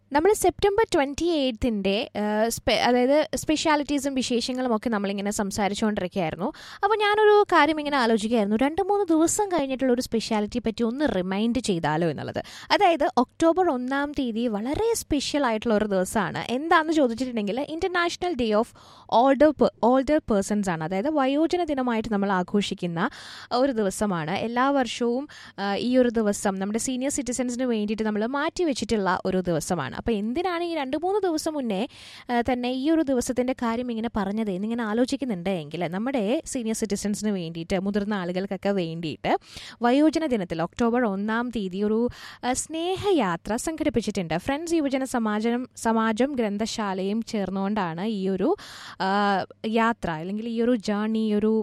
നമ്മൾ September twenty എയ്ത്തിൻ്റെ അതായത് സ്പെഷ്യാലിറ്റീസും വിശേഷങ്ങളും ഒക്കെ നമ്മളിങ്ങനെ സംസാരിച്ചുകൊണ്ടിരിക്കുകയായിരുന്നു അപ്പോൾ ഞാനൊരു കാര്യം ഇങ്ങനെ ആലോചിക്കുകയായിരുന്നു രണ്ട് മൂന്ന് ദിവസം കഴിഞ്ഞിട്ടുള്ള ഒരു സ്പെഷ്യാലിറ്റി പറ്റി ഒന്ന് റിമൈൻഡ് ചെയ്താലോ എന്നുള്ളത് അതായത് ഒക്ടോബർ ഒന്നാം തീയതി വളരെ സ്പെഷ്യൽ ആയിട്ടുള്ള ഒരു ദിവസമാണ് എന്താണെന്ന് ചോദിച്ചിട്ടുണ്ടെങ്കിൽ international day of older older persons ആണ് അതായത് വയോജന ദിനമായിട്ട് നമ്മൾ ആഘോഷിക്കുന്ന ഒരു ദിവസമാണ് എല്ലാ വർഷവും ആ, ഈ ഒരു ദിവസം നമ്മുടെ സീനിയർ സിറ്റിസൺസിന് വേണ്ടിയിട്ട് നമ്മൾ മാറ്റി വെച്ചിട്ടുള്ള ഒരു ദിവസമാണ് അപ്പോൾ എന്തിനാണ് ഈ രണ്ട് മൂന്ന് ദിവസം മുന്നേ ആ, തന്നെ ഈ ഒരു ദിവസത്തിൻ്റെ കാര്യം ഇങ്ങനെ പറഞ്ഞത് എന്നിങ്ങനെ ആലോചിക്കുന്നുണ്ട് എങ്കിൽ നമ്മുടെ സീനിയർ സിറ്റിസൺസിന് വേണ്ടിയിട്ട് മുതിർന്ന ആളുകൾക്കൊക്കെ വേണ്ടിയിട്ട് വയോജന ദിനത്തിൽ ഒക്ടോബർ ഒന്നാം തീയതി ഒരു ആ, സ്നേഹയാത്ര സംഘടിപ്പിച്ചിട്ടുണ്ട് ഫ്രണ്ട്സ് യുവജന സമാജം സമാജം ഗ്രന്ഥശാലയും ചേർന്നുകൊണ്ടാണ് ഈ ഒരു ആ, യാത്ര അല്ലെങ്കിൽ ഈ ഒരു ജേർണി ഈ ഒരു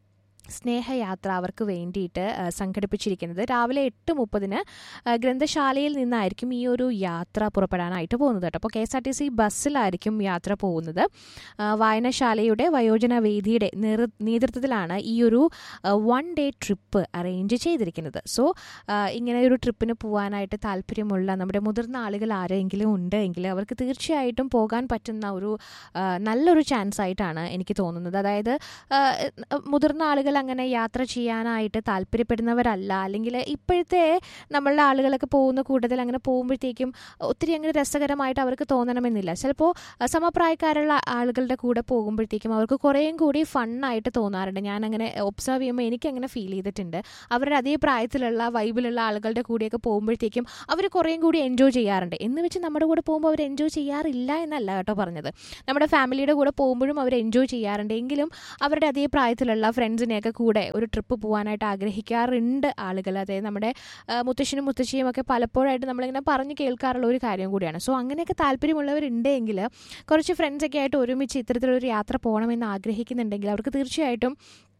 സ്നേഹയാത്ര അവർക്ക് വേണ്ടിയിട്ട് ആ, സംഘടിപ്പിച്ചിരിക്കുന്നത് രാവിലെ എട്ട് മുപ്പതിന് ഗ്രന്ഥശാലയിൽ നിന്നായിരിക്കും ഈ ഒരു യാത്ര പുറപ്പെടാനായിട്ട് പോകുന്നത് കേട്ടോ അപ്പോൾ K S R T C ബസ്സിലായിരിക്കും യാത്ര പോകുന്നത് ആ, വായനശാലയുടെ വയോജന വേദിയുടെ നേതൃ- നേതൃത്വത്തിലാണ് ഈ ഒരു വൺ ഡേ ട്രിപ്പ് അറേഞ്ച് ചെയ്തിരിക്കുന്നത് സോ ഇങ്ങനെ ഒരു ട്രിപ്പിന് പോകാനായിട്ട് താല്പര്യമുള്ള നമ്മുടെ മുതിർന്ന ആളുകൾ ആരെങ്കിലും ഉണ്ട് എങ്കിൽ അവർക്ക് തീർച്ചയായിട്ടും പോകാൻ പറ്റുന്ന ഒരു ആ, നല്ലൊരു ചാൻസ് ആയിട്ടാണ് എനിക്ക് തോന്നുന്നത് അതായത് ആ, മുതിർന്ന ആളുകൾ അങ്ങനെ യാത്ര ചെയ്യാനായിട്ട് താല്പര്യപ്പെടുന്നവരല്ല അല്ലെങ്കിൽ ഇപ്പോഴത്തെ നമ്മളുടെ ആളുകളൊക്കെ പോകുന്ന കൂട്ടത്തിൽ അങ്ങനെ പോകുമ്പോഴത്തേക്കും ഒത്തിരി അങ്ങനെ രസകരമായിട്ട് അവർക്ക് തോന്നണമെന്നില്ല ചിലപ്പോൾ അഹ് സമപ്രായക്കാരുള്ള ആളുകളുടെ കൂടെ പോകുമ്പോഴത്തേക്കും അവർക്ക് കുറേയും കൂടി ഫണ്ണായിട്ട് തോന്നാറുണ്ട് ഞാൻ അങ്ങനെ ഒബ്സർവ് ചെയ്യുമ്പോൾ എനിക്ക് അങ്ങനെ ഫീൽ ചെയ്തിട്ടുണ്ട് അവരുടെ അതേ പ്രായത്തിലുള്ള വൈബിലുള്ള ആളുകളുടെ കൂടെയൊക്കെ പോകുമ്പോഴത്തേക്കും അവർ കുറേയും കൂടി എൻജോയ് ചെയ്യാറുണ്ട് എന്ന് വെച്ച് നമ്മുടെ കൂടെ പോകുമ്പോൾ അവർ എൻജോയ് ചെയ്യാറില്ല എന്നല്ല കേട്ടോ പറഞ്ഞത് നമ്മുടെ ഫാമിലിയുടെ കൂടെ പോകുമ്പോഴും അവർ എൻജോയ് ചെയ്യാറുണ്ട് എങ്കിലും അവരുടെ അതേ പ്രായത്തിലുള്ള ഫ്രണ്ട്സിനെയൊക്കെ കൂടെ ഒരു ട്രിപ്പ് പോകാനായിട്ട് ആഗ്രഹിക്കാറുണ്ട് ആളുകൾ അതായത് നമ്മുടെ ആ, മുത്തശ്ശനും മുത്തശ്ശിയും ഒക്കെ പലപ്പോഴായിട്ട് നമ്മളിങ്ങനെ പറഞ്ഞ് കേൾക്കാറുള്ള ഒരു കാര്യം കൂടിയാണ് സോ അങ്ങനെയൊക്കെ താല്പര്യമുള്ളവരുണ്ടെങ്കിൽ കുറച്ച് ഫ്രണ്ട്സൊക്കെ ആയിട്ട് ഒരുമിച്ച് ഇത്തരത്തിലൊരു യാത്ര പോകണമെന്ന് ആഗ്രഹിക്കുന്നുണ്ടെങ്കിൽ അവർക്ക് തീർച്ചയായിട്ടും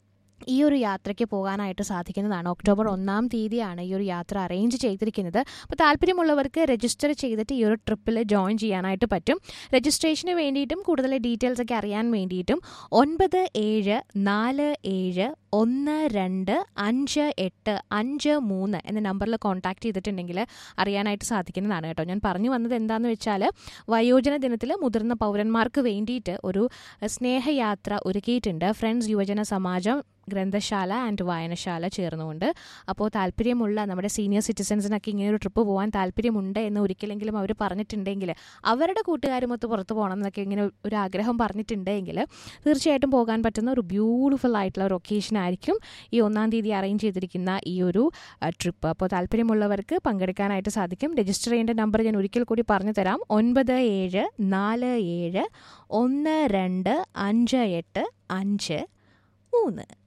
ഈ ഒരു യാത്രയ്ക്ക് പോകാനായിട്ട് സാധിക്കുന്നതാണ് ഒക്ടോബർ ഒന്നാം തീയതിയാണ് ഈ ഒരു യാത്ര അറേഞ്ച് ചെയ്തിരിക്കുന്നത് അപ്പോൾ താല്പര്യമുള്ളവർക്ക് രജിസ്റ്റർ ചെയ്തിട്ട് ഈ ഒരു ട്രിപ്പിൽ ജോയിൻ ചെയ്യാനായിട്ട് പറ്റും രജിസ്ട്രേഷന് വേണ്ടിയിട്ടും കൂടുതൽ ഡീറ്റെയിൽസ് ഒക്കെ അറിയാൻ വേണ്ടിയിട്ടും ഒൻപത് ഏഴ് നാല് ഏഴ് ഒന്ന് രണ്ട് അഞ്ച് എട്ട് അഞ്ച് മൂന്ന് എന്ന നമ്പറിൽ കോൺടാക്ട് ചെയ്തിട്ടുണ്ടെങ്കിൽ അറിയാനായിട്ട് സാധിക്കുന്നതാണ് കേട്ടോ ഞാൻ പറഞ്ഞു വന്നത് എന്താണെന്ന് വെച്ചാൽ വയോജന ദിനത്തിൽ മുതിർന്ന പൗരന്മാർക്ക് വേണ്ടിയിട്ട് ഒരു സ്നേഹയാത്ര ഒരുക്കിയിട്ടുണ്ട് ഫ്രണ്ട്സ് യുവജന സമാജം ഗ്രന്ഥശാല ആൻഡ് വായനശാല ചേർന്നുകൊണ്ട് അപ്പോൾ താല്പര്യമുള്ള നമ്മുടെ സീനിയർ സിറ്റിസൺസിനൊക്കെ ഇങ്ങനെ ഒരു ട്രിപ്പ് പോകാൻ താല്പര്യമുണ്ട് എന്ന് ഒരിക്കലെങ്കിലും അവർ പറഞ്ഞിട്ടുണ്ടെങ്കിൽ അവരുടെ കൂട്ടുകാരുമൊത്ത് പുറത്ത് പോകണം എന്നൊക്കെ ഇങ്ങനെ ഒരു ആഗ്രഹം പറഞ്ഞിട്ടുണ്ടെങ്കിൽ തീർച്ചയായിട്ടും പോകാൻ പറ്റുന്ന ഒരു ബ്യൂട്ടിഫുൾ ആയിട്ടുള്ള ഒരു ഒക്കേഷൻ ആയിരിക്കും ഈ ഒന്നാം തീയതി അറേഞ്ച് ചെയ്തിരിക്കുന്ന ഈ ഒരു ട്രിപ്പ് അപ്പോൾ താല്പര്യമുള്ളവർക്ക് പങ്കെടുക്കാനായിട്ട് സാധിക്കും രജിസ്റ്റർ ചെയ്യേണ്ട നമ്പർ ഞാൻ ഒരിക്കൽ കൂടി പറഞ്ഞു തരാം ഒൻപത് ഏഴ് നാല് ഏഴ് ഒന്ന് രണ്ട് അഞ്ച് എട്ട് അഞ്ച് മൂന്ന്